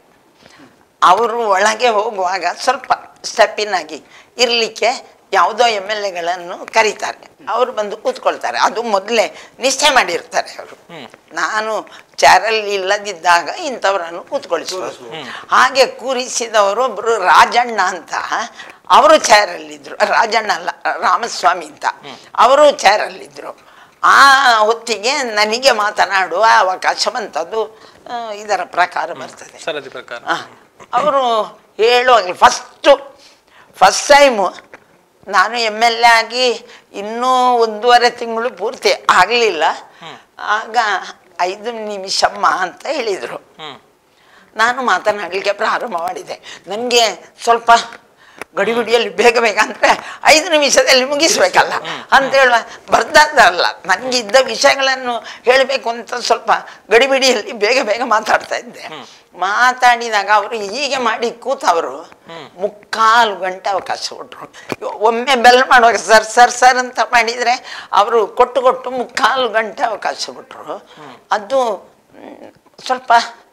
ಅವರು ಒಳಗೆ ಹೋಗುವಾಗ ಸ್ವಲ್ಪ ಸ್ಟೆಪ್ಪಿನ್ ಆಗಿ ಇರಲಿಕ್ಕೆ ಯಾವುದೋ ಎಮ್ ಎಲ್ ಎಗಳನ್ನು ಕರೀತಾರೆ ಅವರು ಬಂದು ಕೂತ್ಕೊಳ್ತಾರೆ ಅದು ಮೊದಲೇ ನಿಶ್ಚಯ ಮಾಡಿರ್ತಾರೆ ಅವರು ನಾನು ಚಾರಲ್ಲಿ ಇಲ್ಲದಿದ್ದಾಗ ಇಂಥವರನ್ನು ಕೂತ್ಕೊಳಿಸುವುದು ಹಾಗೆ ಕೂರಿಸಿದವರು ಒಬ್ಬರು ರಾಜಣ್ಣ ಅಂತ ಅವರು ಚೇರಲ್ಲಿದ್ದರು ರಾಜಣ್ಣ ಅಲ್ಲ ರಾಮಸ್ವಾಮಿ ಅಂತ ಅವರು ಚೇರಲ್ಲಿದ್ದರು ಆ ಹೊತ್ತಿಗೆ ನನಗೆ ಮಾತನಾಡುವ ಅವಕಾಶ ಬಂತದ್ದು ಆ, ಇದರ ಪ್ರಕಾರ ಬರ್ತದೆ ಸರದಿ ಪ್ರಕಾರ ಅವರು ಹೇಳುವಾಗಲಿ ಫಸ್ಟು ಫಸ್ಟ್ ಟೈಮು ನಾನು ಎಮ್ ಎಲ್ ಎ ಆಗಿ ಇನ್ನೂ ಒಂದೂವರೆ ತಿಂಗಳು ಪೂರ್ತಿ ಆಗಲಿಲ್ಲ ಆಗ ಐದು ನಿಮಿಷಮ್ಮ ಅಂತ ಹೇಳಿದರು ಹ್ಮ್ ನಾನು ಮಾತನಾಡಲಿಕ್ಕೆ ಪ್ರಾರಂಭ ಮಾಡಿದೆ ನನಗೆ ಸ್ವಲ್ಪ ಗಡಿಬಿಡಿಯಲ್ಲಿ ಬೇಗ ಬೇಗ ಅಂದರೆ ಐದು ನಿಮಿಷದಲ್ಲಿ ಮುಗಿಸ್ಬೇಕಲ್ಲ ಅಂತ ಹೇಳುವ ಬರ್ದಲ್ಲ ನನಗೆ ಇದ್ದ ವಿಷಯಗಳನ್ನು ಹೇಳಬೇಕು ಅಂತ ಸ್ವಲ್ಪ ಗಡಿಬಿಡಿಯಲ್ಲಿ ಬೇಗ ಬೇಗ ಮಾತಾಡ್ತಾ ಇದ್ದೆ ಮಾತಾಡಿದಾಗ ಅವರು ಹೀಗೆ ಮಾಡಿ ಕೂತವರು ಮುಕ್ಕಾಲು ಗಂಟೆ ಅವಕಾಶ ಕೊಟ್ಟರು ಒಮ್ಮೆ ಬೆಲ್ ಮಾಡುವಾಗ ಸರ್ ಸರ್ ಸರ್ ಅಂತ ಮಾಡಿದರೆ ಅವರು ಕೊಟ್ಟು ಕೊಟ್ಟು ಮುಕ್ಕಾಲು ಗಂಟೆ ಅವಕಾಶ ಕೊಟ್ಟರು ಅದು ಮ್, ಸ್ವಲ್ಪ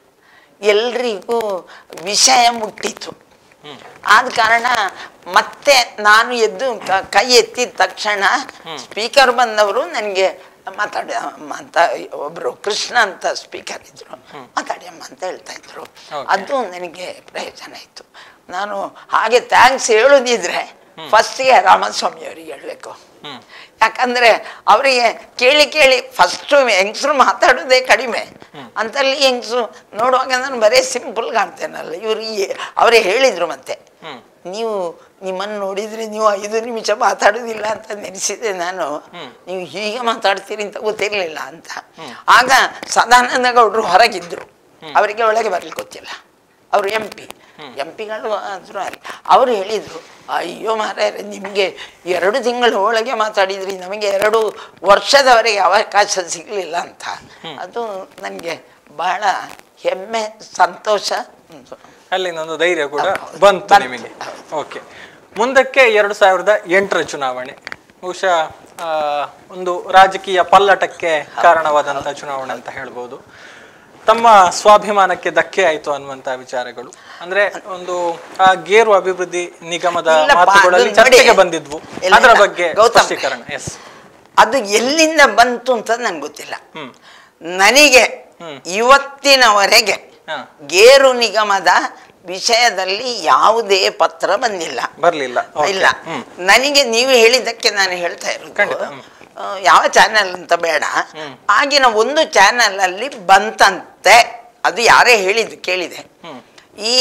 ಎಲ್ರಿಗೂ ವಿಷಯ ಮುಟ್ಟಿತು ಆದ ಕಾರಣ ಮತ್ತೆ ನಾನು ಎದ್ದು ಕ- ಕೈ ಎತ್ತಿದ ತಕ್ಷಣ ಸ್ಪೀಕರ್ ಬಂದವರು ನನಗೆ ಮಾತಾಡಿ ಅಮ್ಮ ಅಂತ ಒಬ್ಬರು ಕೃಷ್ಣ ಅಂತ ಸ್ಪೀಕರ್ ಇದ್ರು ಮಾತಾಡಿ ಅಮ್ಮ ಅಂತ ಹೇಳ್ತಾ ಇದ್ರು Okay. ಅದು ನನಗೆ ಪ್ರಯೋಜನ ಆಯಿತು ನಾನು ಹಾಗೆ ಥ್ಯಾಂಕ್ಸ್ ಹೇಳೋದಿದ್ರೆ ಫಸ್ಟಿಗೆ ರಾಮಸ್ವಾಮಿ ಅವರಿಗೆ ಹೇಳಬೇಕು ಹ್ಮ್ ಯಾಕಂದ್ರೆ ಅವರಿಗೆ ಕೇಳಿ ಕೇಳಿ ಫಸ್ಟು ಹೆಂಗಸರು ಮಾತಾಡೋದೇ ಕಡಿಮೆ ಅಂತಲ್ಲಿ ಹೆಂಗಸರು ನೋಡುವಾಗ ನಾನು ಬರೀ ಸಿಂಪಲ್ ಕಾಣ್ತೇನಲ್ಲ ಇವರು ಅವರೇ ಹೇಳಿದ್ರು ಮತ್ತೆ ಹ್ಮ್ ನೀವು ನಿಮ್ಮನ್ನು ನೋಡಿದ್ರೆ ನೀವು ಐದು ನಿಮಿಷ ಮಾತಾಡೋದಿಲ್ಲ ಅಂತ ನೆನೆಸಿದೆ ನಾನು ನೀವು ಹೀಗೆ ಮಾತಾಡ್ತೀರಿ ಅಂತ ಗೊತ್ತಿರಲಿಲ್ಲ ಅಂತ ಆಗ ಸದಾನಂದ ಗೌಡರು ಹೊರಗಿದ್ರು ಅವರಿಗೆ ಒಳಗೆ ಬರ್ಲಿಕ್ಕೆ ಗೊತ್ತಿಲ್ಲ ಅವರು ಎಂ ಪಿ ಎಂ ಪಿಗಳು ಆದರೂ ಅಲ್ಲಿ ಅವರು ಹೇಳಿದರು ಅಯ್ಯೋ ಮಾರಾಯರೆ ನಿಮಗೆ ಎರಡು ತಿಂಗಳ ಒಳಗೆ ಮಾತಾಡಿದ್ರಿ ನಮಗೆ ಎರಡು ವರ್ಷದವರೆಗೆ ಅವಕಾಶ ಸಿಗಲಿಲ್ಲ ಅಂತ ಅದು ನನಗೆ ಬಹಳ ಹೆಮ್ಮೆ ಸಂತೋಷ ಉಂಟು. ಅಲ್ಲಿಂದೊಂದು ಧೈರ್ಯ ಕೂಡ ಬಂತು ಬಂತು. ನಿಮಗೆ ಓಕೆ ಮುಂದಕ್ಕೆ ಎರಡು ಸಾವಿರದ ಎಂಟರ ಚುನಾವಣೆ ಬಹುಶಃ ಆ, ಒಂದು ರಾಜಕೀಯ ಪಲ್ಲಟಕ್ಕೆ ಕಾರಣವಾದಂಥ ಚುನಾವಣೆ ಅಂತ ಹೇಳ್ಬೋದು ತಮ್ಮ ಸ್ವಾಭಿಮಾನಕ್ಕೆ ಧಕ್ಕೆ ಆಯಿತು ಅನ್ನುವಂಥ ವಿಚಾರಗಳು ಅಂದ್ರೆ ಒಂದು ಆ ಗೇರು ಅಭಿವೃದ್ಧಿ ನಿಗಮದ ಇಲ್ಲಪ್ಪ, ಮಾತುಗಳಲ್ಲಿ ಅದು ಚರ್ಚೆಗೆ ನೋಡಿ. ಬಂದಿದ್ವು ಇಲ್ಲ, ಅದರ ಇಲ್ಲ. ಬಗ್ಗೆ ಗೌತಮ್. ಸ್ಪಷ್ಟೀಕರಣ ಎಸ್ ಅದು ಎಲ್ಲಿಂದ ಬಂತು ಅಂತ ನಂಗೆ ಗೊತ್ತಿಲ್ಲ ಹ್ಮ್ ನನಗೆ ಹ್ಮ್. ಇವತ್ತಿನವರೆಗೆ ಹಾ. ಗೇರು ನಿಗಮದ ವಿಷಯದಲ್ಲಿ ಯಾವುದೇ ಪತ್ರ ಬಂದಿಲ್ಲ ಬರ್ಲಿಲ್ಲ Okay. ಇಲ್ಲ ಹ್ಮ್ ನನಗೆ ನೀವು ಹೇಳಿದ್ದಕ್ಕೆ ನಾನು ಹೇಳ್ತಾ ಇರೋದು ಖಂಡಿತ, ಹ್ಮ್. ಆ, ಯಾವ ಚಾನೆಲ್ ಅಂತ ಬೇಡ ಆಗಿನ ಒಂದು ಚಾನೆಲ್ ಅಲ್ಲಿ ಬಂತಂತೆ ಅದು ಯಾರೇ ಹೇಳಿದ್ದು ಕೇಳಿದೆ ಹ್ಮ್. ಈ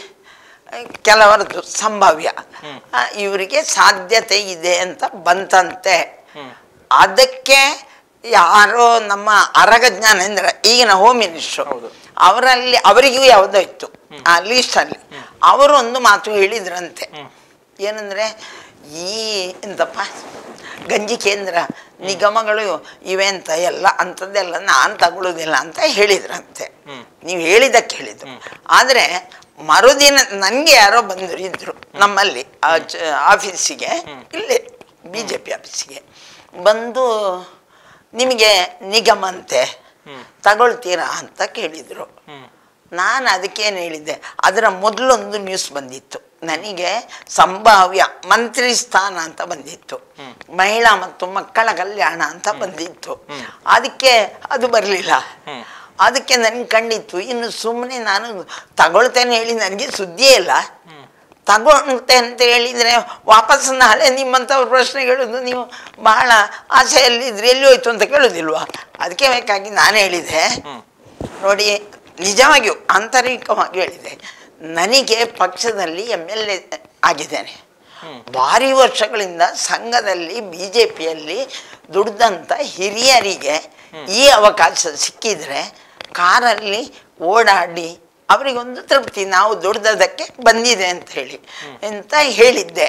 ಆ, ಕೆಲವರದ್ದು ಸಂಭಾವ್ಯ ಆ, ಇವರಿಗೆ ಸಾಧ್ಯತೆ ಇದೆ ಅಂತ ಬಂತಂತೆ ಅದಕ್ಕೆ ಯಾರೋ ನಮ್ಮ ಅರಗ ಜ್ಞಾನೇಂದ್ರ ಈಗಿನ ಹೋಮ್ ಮಿನಿಸ್ಟ್ರು ಹೌದು. ಅವರಲ್ಲಿ ಅವರಿಗೂ ಯಾವುದೋ ಇತ್ತು ಆ ಲೀಸ್ಟಲ್ಲಿ ಅವರು ಒಂದು ಮಾತು ಹೇಳಿದ್ರಂತೆ ಏನಂದ್ರೆ ಈ ಎಂತಪ್ಪ ಗಂಜಿ ಕೇಂದ್ರ ನಿಗಮಗಳು ಇವೆ ಅಂತ ಎಲ್ಲ ಅಂಥದ್ದೆಲ್ಲ ನಾನು ತಗೊಳ್ಳೋದಿಲ್ಲ ಅಂತ ಹೇಳಿದ್ರಂತೆ ನೀವು ಹೇಳಿದ್ದಕ್ಕೆ ಹೇಳಿದ್ದು ಆದರೆ ಮರುದಿನ ನನಗೆ ಯಾರೋ ಬಂದರು ಇದ್ರು ನಮ್ಮಲ್ಲಿ ಆ ಚ- ಆಫೀಸಿಗೆ ಇಲ್ಲೇ ಬಿ ಜೆ ಪಿ ಆಫೀಸಿಗೆ ಬಂದು ನಿಮಗೆ ನಿಗಮ ಅಂತೆ ತಗೊಳ್ತೀರಾ ಅಂತ ಕೇಳಿದರು ನಾನು ಅದಕ್ಕೇನು ಹೇಳಿದ್ದೆ ಅದರ ಮೊದಲೊಂದು ನ್ಯೂಸ್ ಬಂದಿತ್ತು ನನಗೆ ಸಂಭಾವ್ಯ ಮಂತ್ರಿ ಸ್ಥಾನ ಅಂತ ಬಂದಿತ್ತು ಮಹಿಳಾ ಮತ್ತು ಮಕ್ಕಳ ಕಲ್ಯಾಣ ಅಂತ ಬಂದಿತ್ತು ಅದಕ್ಕೆ ಅದು ಬರಲಿಲ್ಲ ಅದಕ್ಕೆ ನನಗೆ ಕಂಡಿತ್ತು ಇನ್ನು ಸುಮ್ಮನೆ ನಾನು ತಗೊಳ್ತೇನೆ ಹೇಳಿ ನನಗೆ ಸುದ್ದಿಯೇ ಇಲ್ಲ ತಗೊಳ್ತೆ ಅಂತ ಹೇಳಿದರೆ ವಾಪಸ್ ನಾಳೆ ನಿಮ್ಮಂಥವ್ರ ಪ್ರಶ್ನೆ ಕೇಳೋದು ನೀವು ಬಹಳ ಆಸೆಯಲ್ಲಿದ್ರಿ ಎಲ್ಲಿ ಹೋಯ್ತು ಅಂತ ಕೇಳೋದಿಲ್ವಾ ಅದಕ್ಕೆ ಬೇಕಾಗಿ ನಾನು ಹೇಳಿದೆ ನೋಡಿ ನಿಜವಾಗಿಯೂ ಆಂತರಿಕವಾಗಿ ಹೇಳಿದೆ ನನಗೆ ಪಕ್ಷದಲ್ಲಿ ಎಮ್ ಎಲ್ ಎ ಆಗಿದ್ದೇನೆ ಭಾರಿ ವರ್ಷಗಳಿಂದ ಸಂಘದಲ್ಲಿ ಬಿ ಜೆ ಪಿಯಲ್ಲಿ ದುಡ್ದಂಥ ಹಿರಿಯರಿಗೆ ಈ ಅವಕಾಶ ಸಿಕ್ಕಿದರೆ ಕಾರಲ್ಲಿ ಓಡಾಡಿ ಅವರಿಗೊಂದು ತೃಪ್ತಿ ನಾವು ದುಡ್ದದಕ್ಕೆ ಬಂದಿದೆ ಅಂತ ಹೇಳಿ ಅಂತ ಹೇಳಿದ್ದೆ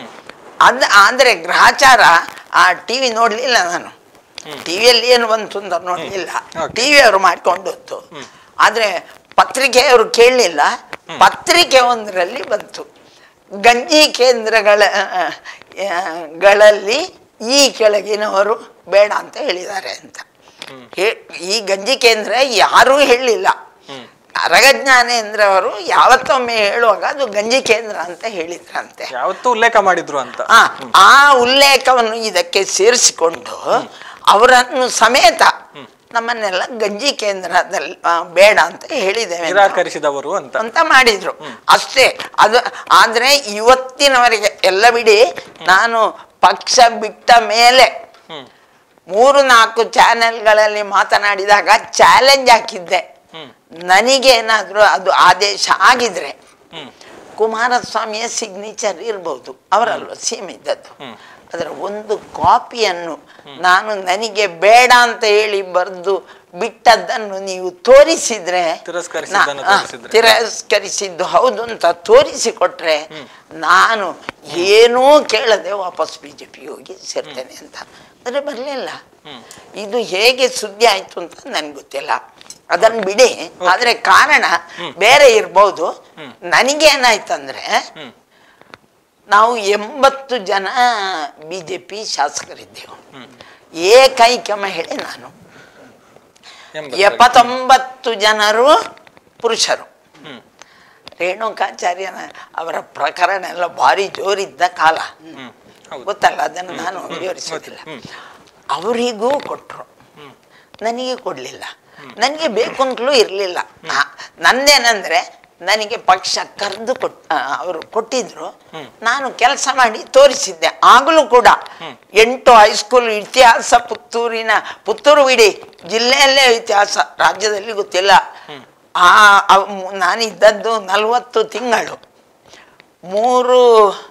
ಅದು ಆದರೆ ಗ್ರಹಚಾರ ಆ ಟಿ ವಿ ನೋಡಲಿಲ್ಲ ನಾನು ಟಿ ವಿಯಲ್ಲಿ ಏನು ಬಂತು ಅಂತ ನೋಡಲಿಲ್ಲ Okay. ಟಿ ವಿ ಅವರು ಮಾಡ್ಕೊಂಡದ್ದು ಆದರೆ ಪತ್ರಿಕೆಯವರು ಕೇಳಲಿಲ್ಲ ಪತ್ರಿಕೆ ಒಂದರಲ್ಲಿ ಬಂತು ಗಂಜಿ ಕೇಂದ್ರಗಳ ಆ, ಆ, ಗಳಲ್ಲಿ ಈ ಕೆಳಗಿನವರು ಬೇಡ ಅಂತ ಹೇಳಿದ್ದಾರೆ ಅಂತ ಹೇ- ಈ ಗಂಜಿ ಕೇಂದ್ರ ಯಾರೂ ಹೇಳಲಿಲ್ಲ ಅರಗಜ್ಞಾನೇಂದ್ರ ಅವರು ಯಾವತ್ತೊಮ್ಮೆ ಹೇಳುವಾಗ ಅದು ಗಂಜಿ ಕೇಂದ್ರ ಅಂತ ಹೇಳಿದ್ರಂತೆ ಯಾವತ್ತೂ ಉಲ್ಲೇಖ ಮಾಡಿದ್ರು ಅಂತ ಆ ಆ ಉಲ್ಲೇಖವನ್ನು ಇದಕ್ಕೆ ಸೇರಿಸಿಕೊಂಡು ಅವರನ್ನು ಸಮೇತ ನಮ್ಮನ್ನೆಲ್ಲ ಗಂಜಿ ಕೇಂದ್ರದಲ್ಲಿ ಆ, ಬೇಡ ಅಂತ ಹೇಳಿದ್ದೇವೆ ಅಂತ. ನಿರಾಕರಿಸಿದವರು ಅಂತ ಅಂತ ಮಾಡಿದ್ರು ಅಷ್ಟೇ ಅದು ಆದ್ರೆ ಇವತ್ತಿನವರೆಗೆ ಎಲ್ಲ ಬಿಡಿ ನಾನು ಪಕ್ಷ ಬಿಟ್ಟ ಮೇಲೆ ಹ್ಮ್ ಮೂರು ನಾಲ್ಕು ಚಾನೆಲ್ಗಳಲ್ಲಿ ಮಾತನಾಡಿದಾಗ ಚಾಲೆಂಜ್ ಹಾಕಿದ್ದೆ ಹ್ಮ್ ನನಗೇನಾದರೂ ಅದು ಆದೇಶ ಆಗಿದ್ರೆ ಹ್ಮ್ ಕುಮಾರಸ್ವಾಮಿಯ ಸಿಗ್ನೇಚರ್ ಇರ್ಬೋದು ಅವರಲ್ವ ಸಿಎಂ ಇದ್ದದ್ದು ಹ್ಮ್. ಅದರ ಒಂದು ಕಾಪಿಯನ್ನು ನಾನು ನನಗೆ ಬೇಡ ಅಂತ ಹೇಳಿ ಬರೆದು ಬಿಟ್ಟದ್ದನ್ನು ನೀವು ತೋರಿಸಿದ್ರೆ ತಿರಸ್ಕರಿಸಿದ್ದನ್ನು ನಾ- ಆ, ತೋರಿಸಿದ್ರೆ. ತಿರಸ್ಕರಿಸಿದ್ದು ಹೌದು ಅಂತ ತೋರಿಸಿಕೊಟ್ರೆ ನಾನು ಏನೂ ಕೇಳದೆ ವಾಪಸ್ ಬಿ ಜೆ ಪಿ ಹೋಗಿ ಸೇರ್ತೇನೆ ಅಂತ ಆದರೆ ಬರಲಿಲ್ಲ ಇದು ಹೇಗೆ ಸುದ್ದಿ ಆಯ್ತು ಅಂತ ನನ್ಗೆ ಗೊತ್ತಿಲ್ಲ ಅದನ್ನು ಬಿಡಿ ಆದರೆ ಕಾರಣ ಬೇರೆ ಇರ್ಬೋದು ನನಗೇನಾಯ್ತಂದ್ರೆ ಹ್ಮ್ ನಾವು ಎಂಬತ್ತು ಜನ ಬಿ ಜೆ ಪಿ ಶಾಸಕರಿದ್ದೆವು ಏಕೈಕ ಮಹಿಳೆ ನಾನು ಎಂಬತ್ತು. ಎಪ್ಪತ್ತೊಂಬತ್ತು ಜನರು ಪುರುಷರು ಹ್ಮ್ ರೇಣುಕಾಚಾರ್ಯನ ಅವರ ಪ್ರಕರಣ ಎಲ್ಲ ಭಾರಿ ಜೋರಿದ್ದ ಕಾಲ ಹ್ಮ್ ಹೌದು ಗೊತ್ತಲ್ಲ ಅದನ್ನು ನಾನು ವಿವರಿಸೋದಿಲ್ಲ ಹ್ಮ್. ಅವರಿಗೂ ಕೊಟ್ಟರು ನನಗೆ ಕೊಡಲಿಲ್ಲ ನನಗೆ ಬೇಕು ಅಂತಲೂ ಇರಲಿಲ್ಲ ನಂದೇನಂದ್ರೆ ನನಗೆ ಪಕ್ಷ ಕರೆದು ಕೊಟ್ ಅವರು ಕೊಟ್ಟಿದ್ರು ನಾನು ಕೆಲಸ ಮಾಡಿ ತೋರಿಸಿದ್ದೆ ಆಗಲೂ ಕೂಡ ಎಂಟು ಹೈಸ್ಕೂಲ್ ಇತಿಹಾಸ ಪುತ್ತೂರಿನ ಪುತ್ತೂರು ಬಿಡಿ ಜಿಲ್ಲೆಯಲ್ಲೇ ಇತಿಹಾಸ ರಾಜ್ಯದಲ್ಲಿ ಗೊತ್ತಿಲ್ಲ ಆ ಅವ್- ನಾನಿದ್ದದ್ದು ನಲವತ್ತು ತಿಂಗಳು ಮೂರು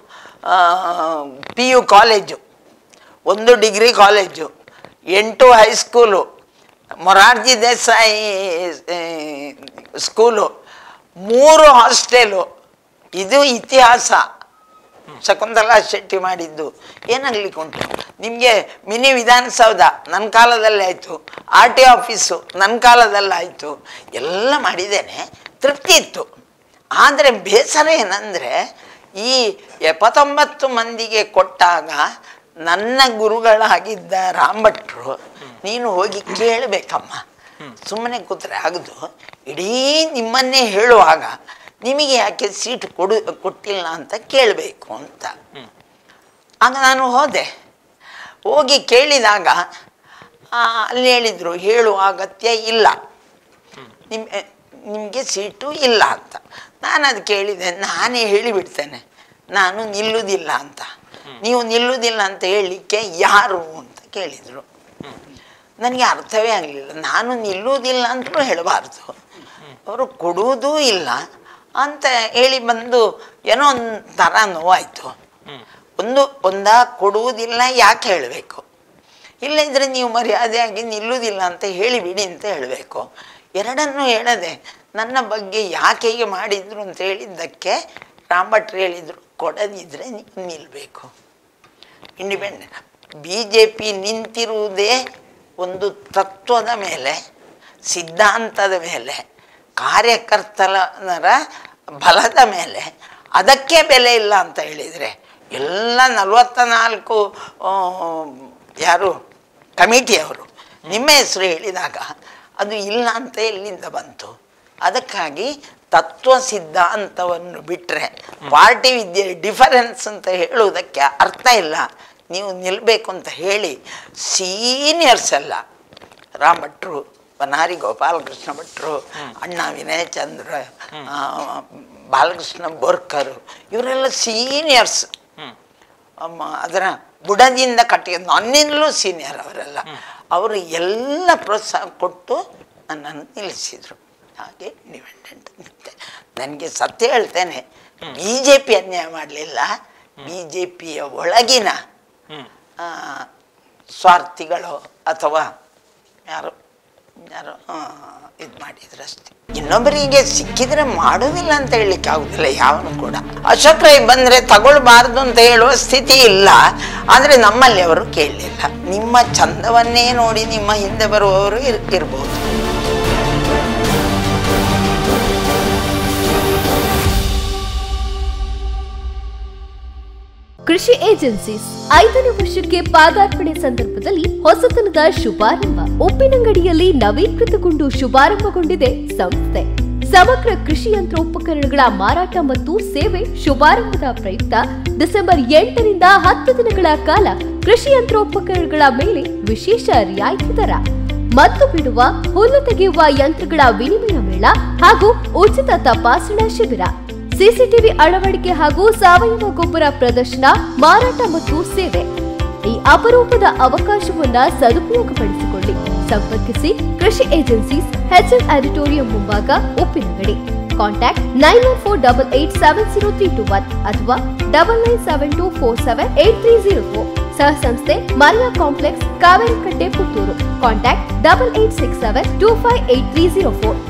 ಪಿ ಯು ಕಾಲೇಜು ಒಂದು ಡಿಗ್ರಿ ಕಾಲೇಜು ಎಂಟು ಹೈಸ್ಕೂಲು ಮೊರಾರ್ಜಿ ದೇಸಾಯಿ ಆ, ಸ್ಕೂಲು ಮೂರು ಹಾಸ್ಟೆಲು ಇದು ಇತಿಹಾಸ ಶಕುಂತಲಾ ಶೆಟ್ಟಿ ಮಾಡಿದ್ದು ಏನಾಗ್ಲಿಕ್ಕೆ ಉಂಟು ನಿಮಗೆ ಮಿನಿ ವಿಧಾನಸೌಧ ನನ್ನ ಕಾಲದಲ್ಲೇ ಆಯಿತು ಆರ್ ಟಿ ಆಫೀಸು ನನ್ನ ಕಾಲದಲ್ಲಾಯಿತು ಎಲ್ಲ ಮಾಡಿದ್ದೇನೆ ತೃಪ್ತಿ ಇತ್ತು ಆದರೆ ಬೇಸರ ಏನಂದರೆ ಈ ಎಪ್ಪತ್ತೊಂಬತ್ತು ಮಂದಿಗೆ ಕೊಟ್ಟಾಗ ನನ್ನ ಗುರುಗಳಾಗಿದ್ದ ರಾಂಭಟ್ರು ನೀನು ಹೋಗಿ ಕೇಳಬೇಕಮ್ಮ ಸುಮ್ಮನೆ ಕೂತ್ರೆ ಆಗದು ಇಡೀ ನಿಮ್ಮನ್ನೇ ಹೇಳುವಾಗ ನಿಮಗೆ ಯಾಕೆ ಸೀಟ್ ಕೊಡು ಕೊಟ್ಟಿಲ್ಲ ಅಂತ ಕೇಳಬೇಕು ಅಂತ ಆಗ ನಾನು ಹೋದೆ ಹೋಗಿ ಕೇಳಿದಾಗ ಆ, ಅಲ್ಲಿ ಹೇಳಿದರು ಹೇಳುವ ಅಗತ್ಯ ಇಲ್ಲ ನಿಮ್ ನಿಮಗೆ ಸೀಟು ಇಲ್ಲ ಅಂತ ನಾನು ಅದು ಕೇಳಿದೆ ನಾನೇ ಹೇಳಿಬಿಡ್ತೇನೆ ನಾನು ನಿಲ್ಲುವುದಿಲ್ಲ ಅಂತ ನೀವು ನಿಲ್ಲುವುದಿಲ್ಲ ಅಂತ ಹೇಳಲಿಕ್ಕೆ ಯಾರು ಅಂತ ಕೇಳಿದರು ನನಗೆ ಅರ್ಥವೇ ಆಗಲಿಲ್ಲ ನಾನು ನಿಲ್ಲುವುದಿಲ್ಲ ಅಂತಲೂ ಹೇಳಬಾರ್ದು ಅವರು ಕೊಡುವುದೂ ಇಲ್ಲ ಅಂತ ಹೇಳಿ ಬಂದು ಏನೋ ಒಂಥರ ನೋವಾಯಿತು ಒಂದು ಒಂದ ಕೊಡುವುದಿಲ್ಲ ಯಾಕೆ ಹೇಳಬೇಕು ಇಲ್ಲದಿದ್ರೆ ನೀವು ಮರ್ಯಾದೆಯಾಗಿ ನಿಲ್ಲುವುದಿಲ್ಲ ಅಂತ ಹೇಳಿಬಿಡಿ ಅಂತ ಹೇಳಬೇಕು ಎರಡನ್ನೂ ಹೇಳದೆ ನನ್ನ ಬಗ್ಗೆ ಯಾಕೆ ಹೀಗೆ ಮಾಡಿದ್ರು ಅಂತ ಹೇಳಿದ್ದಕ್ಕೆ ರಾಮಭಟ್ರು ಹೇಳಿದರು ಕೊಡದಿದ್ರೆ ನೀವು ನಿಲ್ಲಬೇಕು ಇಂಡಿಪೆಂಡೆಂಟ್ ಬಿ ಜೆ ಪಿ ನಿಂತಿರುವುದೇ ಒಂದು ತತ್ವದ ಮೇಲೆ ಸಿದ್ಧಾಂತದ ಮೇಲೆ ಕಾರ್ಯಕರ್ತನರ ಬಲದ ಮೇಲೆ ಅದಕ್ಕೆ ಬೆಲೆ ಇಲ್ಲ ಅಂತ ಹೇಳಿದರೆ ಎಲ್ಲ ನಲವತ್ತ ನಾಲ್ಕು ಆ, ಯಾರು ಕಮಿಟಿಯವರು ನಿಮ್ಮ ಹೆಸರು ಹೇಳಿದಾಗ ಅದು ಇಲ್ಲ ಅಂತ ಎಲ್ಲಿಂದ ಬಂತು ಅದಕ್ಕಾಗಿ ತತ್ವ ಸಿದ್ಧಾಂತವನ್ನು ಬಿಟ್ಟರೆ ಪಾರ್ಟಿ ವಿದ್ಯೆ ಡಿಫರೆನ್ಸ್ ಅಂತ ಹೇಳುವುದಕ್ಕೆ ಅರ್ಥ ಇಲ್ಲ ನೀವು ನಿಲ್ಲಬೇಕು ಅಂತ ಹೇಳಿ ಸೀನಿಯರ್ಸ್ ಎಲ್ಲ ರಾಮ್ ಭಟ್ರು ಬನಾರಿ ಗೋಪಾಲಕೃಷ್ಣ ಭಟ್ರು ಅಣ್ಣ ವಿನಯ ಚಂದ್ರ ಆ, ಬಾಲಕೃಷ್ಣ ಬೋರ್ಕರ್ ಇವರೆಲ್ಲ ಸೀನಿಯರ್ಸ್ ಅಮ್ಮ ಅದರ ಬುಡದಿಂದ ಕಟ್ಟಿ ನನ್ನಿಂದಲೂ ಸೀನಿಯರ್ ಅವರೆಲ್ಲ ಅವರು ಎಲ್ಲ ಪ್ರೋತ್ಸಾಹ ಕೊಟ್ಟು ನನ್ನನ್ನು ನಿಲ್ಲಿಸಿದರು ಹಾಗೆ ಇಂಡಿಪೆಂಡೆಂಟ್ ನಿಂತೆ ನನಗೆ ಸತ್ಯ ಹೇಳ್ತೇನೆ ಬಿ ಜೆ ಪಿ ಅನ್ಯಾಯ ಮಾಡಲಿಲ್ಲ ಬಿ ಜೆ ಪಿಯ ಒಳಗಿನ ಆ, ಸ್ವಾರ್ಥಿಗಳು ಅಥವಾ ಯಾರು ಯಾರು ಇದು ಮಾಡಿದ್ರು ಅಷ್ಟೇ ಇನ್ನೊಬ್ಬರಿಗೆ ಸಿಕ್ಕಿದ್ರೆ ಮಾಡೋದಿಲ್ಲ ಅಂತ ಹೇಳಲಿಕ್ಕೆ ಆಗುದಿಲ್ಲ ಯಾವನು ಕೂಡ ಅಶೋಕ್ ರೈ ಬಂದ್ರೆ ತಗೊಳ್ಬಾರ್ದು ಅಂತ ಹೇಳುವ ಸ್ಥಿತಿ ಇಲ್ಲ ಆದ್ರೆ ನಮ್ಮಲ್ಲಿ ಅವರು ಕೇಳಲಿಲ್ಲ ನಿಮ್ಮ ಚಂದವನ್ನೇ ನೋಡಿ ನಿಮ್ಮ ಹಿಂದೆ ಬರುವವರು ಇರ್ ಇರ್ಬೋದು ಕೃಷಿ ಏಜೆನ್ಸೀಸ್ ಐದನೇ ವರ್ಷಕ್ಕೆ ಪಾದಾರ್ಪಣೆ ಸಂದರ್ಭದಲ್ಲಿ ಹೊಸತನದ ಶುಭಾರಂಭ ಉಪ್ಪಿನಂಗಡಿಯಲ್ಲಿ ನವೀಕೃತಗೊಂಡು ಶುಭಾರಂಭಗೊಂಡಿದೆ ಸಂಸ್ಥೆ ಸಮಗ್ರ ಕೃಷಿ ಯಂತ್ರೋಪಕರಣಗಳ ಮಾರಾಟ ಮತ್ತು ಸೇವೆ ಶುಭಾರಂಭದ ಪ್ರಯುಕ್ತ ಡಿಸೆಂಬರ್ ಎಂಟರಿಂದ ಹತ್ತು ದಿನಗಳ ಕಾಲ ಕೃಷಿ ಯಂತ್ರೋಪಕರಣಗಳ ಮೇಲೆ ವಿಶೇಷ ರಿಯಾಯಿತಿ ದರ ಮದ್ದು ಬಿಡುವ ಹುಲ್ಲು ತೆಗೆಯುವ ಯಂತ್ರಗಳ ವಿನಿಮಯ ಮೇಳ ಹಾಗೂ ಉಚಿತ ತಪಾಸಣಾ ಶಿಬಿರ ಸಿಸಿಟಿವಿ ಅಳವಡಿಕೆ ಹಾಗೂ ಸಾವಯವ ಗೊಬ್ಬರ ಪ್ರದರ್ಶನ ಮಾರಾಟ ಮತ್ತು ಸೇವೆ ಈ ಅಪರೂಪದ ಅವಕಾಶವನ್ನ ಸದುಪಯೋಗಪಡಿಸಿಕೊಳ್ಳಿ ಸಂಪರ್ಕಿಸಿ ಕೃಷಿ ಏಜೆನ್ಸೀಸ್ ಹೆಚ್ಎಲ್ ಆಡಿಟೋರಿಯಂ ಮುಂಭಾಗ Uppinangady contact nine one four double eight seven zero three two one ಅಥವಾ double nine seven two four seven eight three zero four ಸಹ ಸಂಸ್ಥೆ Maria complex Kaverikatte Puttur contact double eight six seven two five eight three zero four